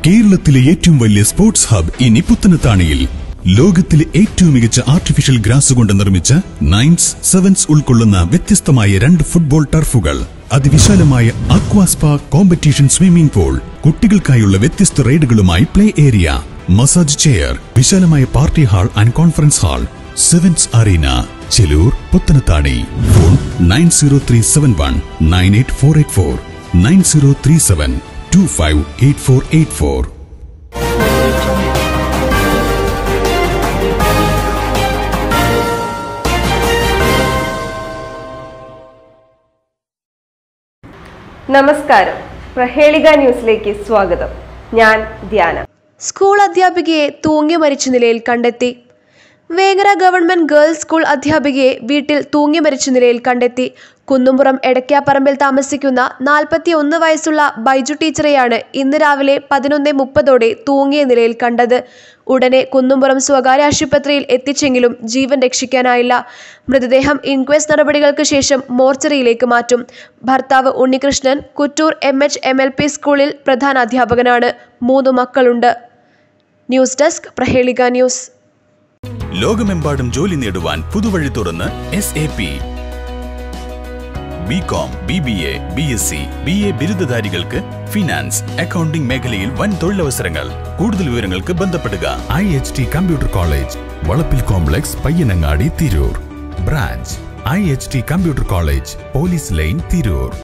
കേരളത്തിലെ ഏറ്റവും വലിയ സ്പോർട്സ് ഹബ് ഇനി പുത്തനത്താണിയിൽ ലോകത്തിലെ ഏറ്റവും മികച്ച ആർട്ടിഫിഷ്യൽ ഗ്രാസ് കൊണ്ട് നിർമ്മിച്ച നയൻസ് സെവൻസ് ഉൾക്കൊള്ളുന്ന വ്യത്യസ്തമായ രണ്ട് ഫുട്ബോൾ ടർഫുകൾ അതിവിശാലമായ അക്വാസ്പ കോമ്പറ്റീഷൻ സ്വിമ്മിംഗ് പൂൾ കുട്ടികൾക്കായുള്ള വ്യത്യസ്ത റൈഡുകളുമായി പ്ലേ ഏരിയ മസാജ് ചെയർ വിശാലമായ party hall and conference hall sevens arena Chelur Puthanathani phone nine zero three seven one nine eight four eight four nine zero three seven two five eight four eight four നമസ്കാരം പ്രഹേളിക ന്യൂസിലേക്ക് സ്വാഗതം ഞാൻ ധ്യാന school അധ്യാപികയെ തൂങ്ങി മരിച്ച നിലയിൽ കണ്ടെത്തി വേങ്ങര ഗവൺമെന്റ് ഗേൾസ് സ്കൂൾ അധ്യാപികയെ വീട്ടിൽ തൂങ്ങി മരിച്ച നിലയിൽ കണ്ടെത്തി കുന്നുംപുറം എടക്കാപ്പറമ്പിൽ താമസിക്കുന്ന നാൽപ്പത്തി ഒന്ന് വയസ്സുള്ള ബൈജു ടീച്ചറെയാണ് ഇന്ന് രാവിലെ പതിനൊന്ന് മുപ്പതോടെ തൂങ്ങിയ നിലയിൽ കണ്ടത് ഉടനെ കുന്നുംപുറം സ്വകാര്യ ആശുപത്രിയിൽ എത്തിച്ചെങ്കിലും ജീവൻ രക്ഷിക്കാനായില്ല മൃതദേഹം ഇൻക്വസ്റ്റ് നടപടികൾക്ക് ശേഷം മോർച്ചറിയിലേക്ക് മാറ്റും ഭർത്താവ് Unnikrishnan Kuttur M H M L P സ്കൂളിൽ പ്രധാന അധ്യാപകനാണ് മൂന്ന് മക്കളുണ്ട് ന്യൂസ് ഡെസ്ക് പ്രഹേളിക ന്യൂസ് ലോകമെമ്പാടും ജോലി നേടുവാൻ പുതുവഴി തുറന്ന് S A P B com B B A B S C B A ബിരുദധാരികൾക്ക് ഫിനാൻസ് അക്കൗണ്ടിംഗ് മേഖലയിൽ വൻ തൊഴിലവസരങ്ങൾ കൂടുതൽ വിവരങ്ങൾക്ക് ബന്ധപ്പെടുക I H T computer college വളപ്പിൽ കോംപ്ലക്സ് Payyanangadi Tirur branch I H T computer college police line Tirur